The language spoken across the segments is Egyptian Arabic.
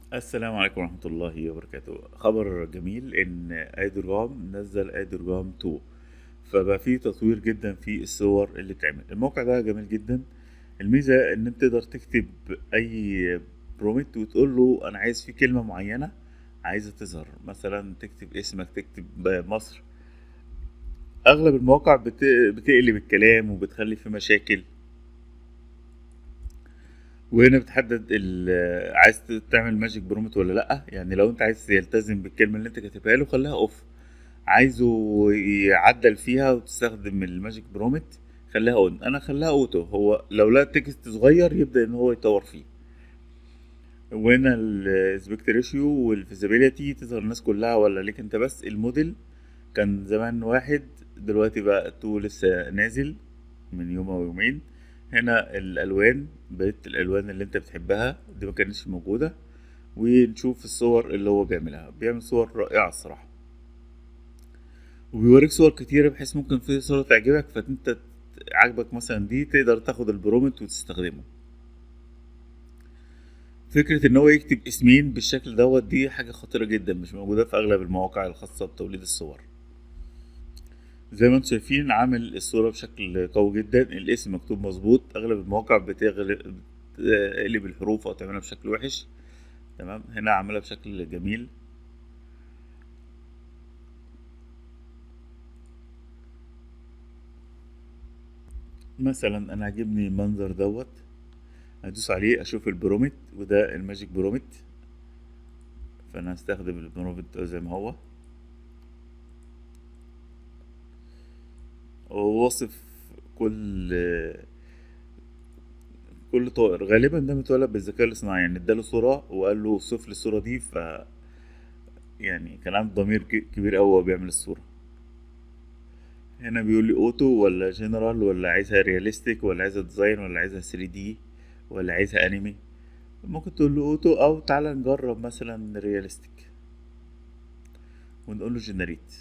السلام عليكم ورحمة الله وبركاته خبر جميل ان ايدرجام نزل ايدرجام 2 فبقى فيه تطوير جدا في الصور اللي بتعمل الموقع ده جميل جدا الميزة ان انت تقدر تكتب اي برومت وتقول له انا عايز فيه كلمة معينة عايزة تظهر مثلا تكتب اسمك تكتب مصر اغلب المواقع بت... بتقلب الكلام وبتخلي فيه مشاكل وهنا بتحدد ال- عايز تعمل ماجيك برومت ولا لا يعني لو انت عايز يلتزم بالكلمه اللي انت كاتبها له خليها اوف عايزه يعدل فيها وتستخدم الماجيك برومت خليها اون انا خليها اوتو هو لو لقى تكست صغير يبدا ان هو يطور فيه وهنا الاسبكت ريشيو والفيزابيليتي تظهر الناس كلها ولا ليك انت بس الموديل كان زمان واحد دلوقتي بقى تو لسه نازل من يوم او يومين هنا الالوان بقيت الالوان اللي انت بتحبها دي ما كانتش موجوده ونشوف الصور اللي هو بيعملها بيعمل صور رائعه الصراحه وبيوريك صور كتيرة بحيث ممكن في صورة تعجبك فانت عاجبك مثلا دي تقدر تاخد البرومت وتستخدمه فكرة ان هو يكتب اسمين بالشكل دوت دي حاجة خطيرة جدا مش موجودة في اغلب المواقع الخاصة بتوليد الصور زي ما انتم شايفين عامل الصورة بشكل قوي جدا الاسم مكتوب مظبوط اغلب المواقع بتغلب بتقلب الحروف او تعملها بشكل وحش تمام هنا عاملها بشكل جميل مثلا انا عاجبني المنظر دوت هدوس عليه اشوف البرومت وده الماجيك برومت فانا هستخدم البرومت زي ما هو ووصف كل كل طائر غالبا ده متولد بالذكاء الاصطناعي يعني اداله صورة وقال له اوصف لي الصورة دي ف يعني كان عنده ضمير كبير قوي وهو بيعمل الصورة هنا بيقول لي اوتو ولا جنرال ولا عايزها رياليستيك ولا عايزها ديزاين ولا عايزها 3 دي ولا عايزها انمي ممكن تقول له اوتو او تعالى نجرب مثلا رياليستيك ونقول له جنريت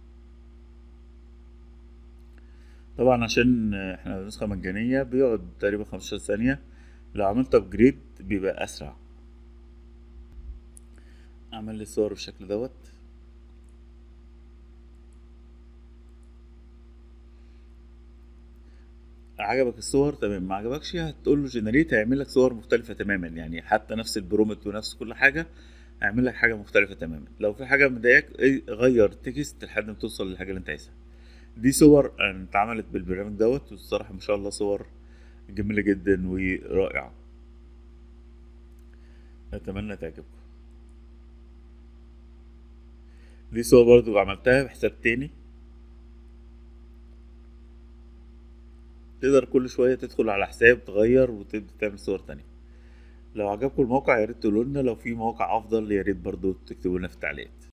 طبعا عشان احنا نسخة مجانية بيقعد تقريبا خمستاشر ثانية لو عملت ابجريد بيبقى اسرع اعمل لي الصور بالشكل دوت عجبك الصور تمام ما عجبكش هتقول له جنريت هيعمل لك صور مختلفة تماما يعني حتى نفس البرومت ونفس كل حاجة هيعمل لك حاجة مختلفة تماما لو في حاجة مضايقاك غير تكست لحد ما توصل للحاجة اللي انت عايزها دي صور اتعملت بالبرنامج دوت والصراحة ما شاء الله صور جميلة جدا ورائعة أتمنى تعجبكم دي صور برضو عملتها بحساب تاني تقدر كل شوية تدخل على حساب تغير وتبدأ تعمل صور تانية لو عجبكم الموقع ياريت تقولولنا لو في مواقع أفضل ياريت برضو تكتبولنا في التعليقات